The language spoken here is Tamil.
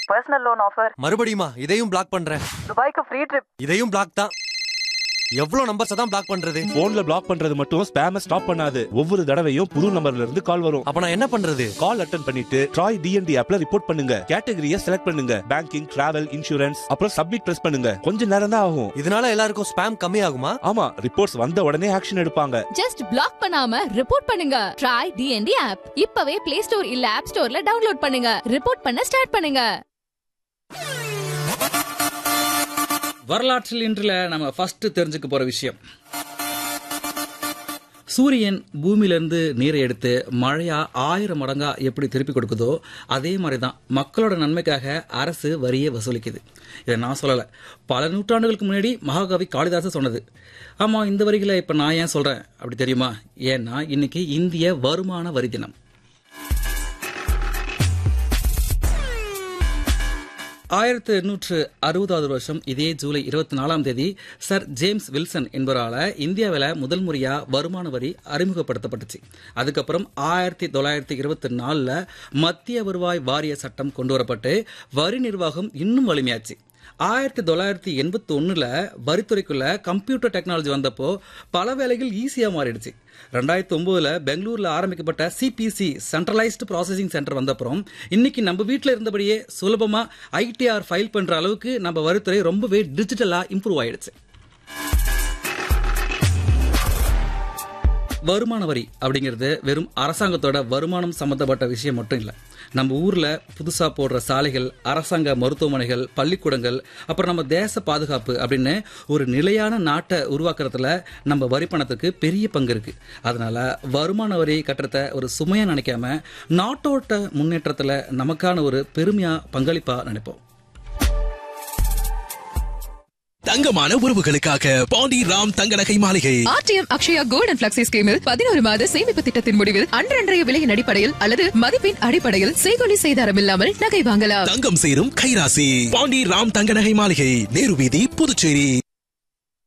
பர்சனல் லோன் ஆஃபர் மறுபடியுமா இதையும் பிளாக் பண்றேன் துபாய்க்கு ஃப்ரீ ட்ரிப் இதையும் பிளாக் தான் எவ்வளவு நம்பர்ஸ் தான் பிளாக் பண்றது போன்ல பிளாக் பண்றது மட்டும் ஸ்பேம ஸ்டாப் பண்ணாது ஒவ்வொரு தடவையும் புது நம்பர்ல இருந்து கால் வரும் அப்ப நான் என்ன பண்றது கால் அட்டன் பண்ணிட்டு ட்ராய் டிஎன்டி ஆப்ல ரிப்போர்ட் பண்ணுங்க கேட்டகரியை செலக்ட் பண்ணுங்க பேங்கிங் டிராவல் இன்சூரன்ஸ் அப்புறம் சப்மிட் பிரஸ் பண்ணுங்க கொஞ்ச நேரம் தான் ஆகும் இதனால எல்லாருக்கும் ஸ்பேம் கம்மி ஆகுமா ஆமா ரிப்போர்ட்ஸ் வந்த உடனே ஆக்ஷன் எடுப்பாங்க ஜஸ்ட் பிளாக் பண்ணாம ரிப்போர்ட் பண்ணுங்க ட்ரை டிஎன்டி ஆப் இப்பவே பிளே ஸ்டோர் இல்ல ஆப் ஸ்டோர்ல டவுன்லோட் பண்ணுங்க ரிப்போர்ட் பண்ண ஸ்டார்ட் பண்ணுங்க வரலாற்றில் இன்றுல நம்ம ஃபர்ஸ்ட் தெரிஞ்சுக்க போற விஷயம் சூரியன் பூமியிலிருந்து நீரை எடுத்து மழையா ஆயிரம் மடங்கா எப்படி திருப்பி கொடுக்குதோ அதே மாதிரி தான் மக்களோட நன்மைக்காக அரசு வரியை வசூலிக்குது இதை நான் சொல்லல பல நூற்றாண்டுகளுக்கு முன்னாடி மகாகவி காளிதாசன் சொன்னது ஆமா இந்த வரிகளை இப்ப நான் ஏன் சொல்றேன் அப்படி தெரியுமா ஏன்னா இன்னைக்கு இந்திய வருமான வரி தினம் ஆயிரத்து எண்ணூற்று அறுபதாவது வருஷம் இதே ஜூலை இருபத்தி நாலாம் தேதி சர் ஜேம்ஸ் வில்சன் என்பவரால இந்தியாவில் முதல் முறையா வருமான வரி அறிமுகப்படுத்தப்பட்டுச்சு அதுக்கப்புறம் ஆயிரத்தி தொள்ளாயிரத்தி இருபத்தி நாலுல மத்திய வருவாய் வாரிய சட்டம் கொண்டு வரப்பட்டு வரி நிர்வாகம் இன்னும் வலிமையாச்சு ஆயிரத்தி தொள்ளாயிரத்தி எண்பத்தி ஒன்னுல வரித்துறைக்குள்ள கம்ப்யூட்டர் டெக்னாலஜி வந்தப்போ பல வேலைகள் ஈஸியா மாறிடுச்சு ரெண்டாயிரத்தி ஒன்பதுல பெங்களூர்ல ஆரம்பிக்கப்பட்ட சிபிசி சென்ட்ரலைஸ்டு ப்ராசஸிங் சென்டர் வந்தப்புறம் இன்னைக்கு நம்ம வீட்டில் இருந்தபடியே சுலபமா ஐடிஆர் ஃபைல் பண்ற அளவுக்கு நம்ம வரித்துறை ரொம்பவே டிஜிட்டலா இம்ப்ரூவ் ஆயிடுச்சு வருமான வரி அப்படிங்கிறது வெறும் அரசாங்கத்தோட வருமானம் சம்பந்தப்பட்ட விஷயம் மட்டும் இல்லை நம்ம ஊர்ல புதுசா போடுற சாலைகள் அரசாங்க மருத்துவமனைகள் பள்ளிக்கூடங்கள் அப்புறம் நம்ம தேச பாதுகாப்பு அப்படின்னு ஒரு நிலையான நாட்டை உருவாக்குறதுல நம்ம வரி பணத்துக்கு பெரிய பங்கு இருக்கு அதனால வருமான வரி கட்டுறத ஒரு சுமையா நினைக்காம நாட்டோட்ட முன்னேற்றத்துல நமக்கான ஒரு பெருமையா பங்களிப்பா நினைப்போம் தங்கமான உறவுகளுக்காக பாண்டி ராம் தங்க நகை மாளிகை RTM Akshaya gold and flexi ஸ்கீமில் பதினோரு மாத சேமிப்பு திட்டத்தின் முடிவில் அன்றன்றைய விலையின் அடிப்படையில் அல்லது மதிப்பின் அடிப்படையில் செய்கொலி செய்தாரம் இல்லாமல் நகை வாங்கலாம் தங்கம் சேரும் கைராசி பாண்டி ராம் தங்க நகை மாளிகை நேரு வீதி புதுச்சேரி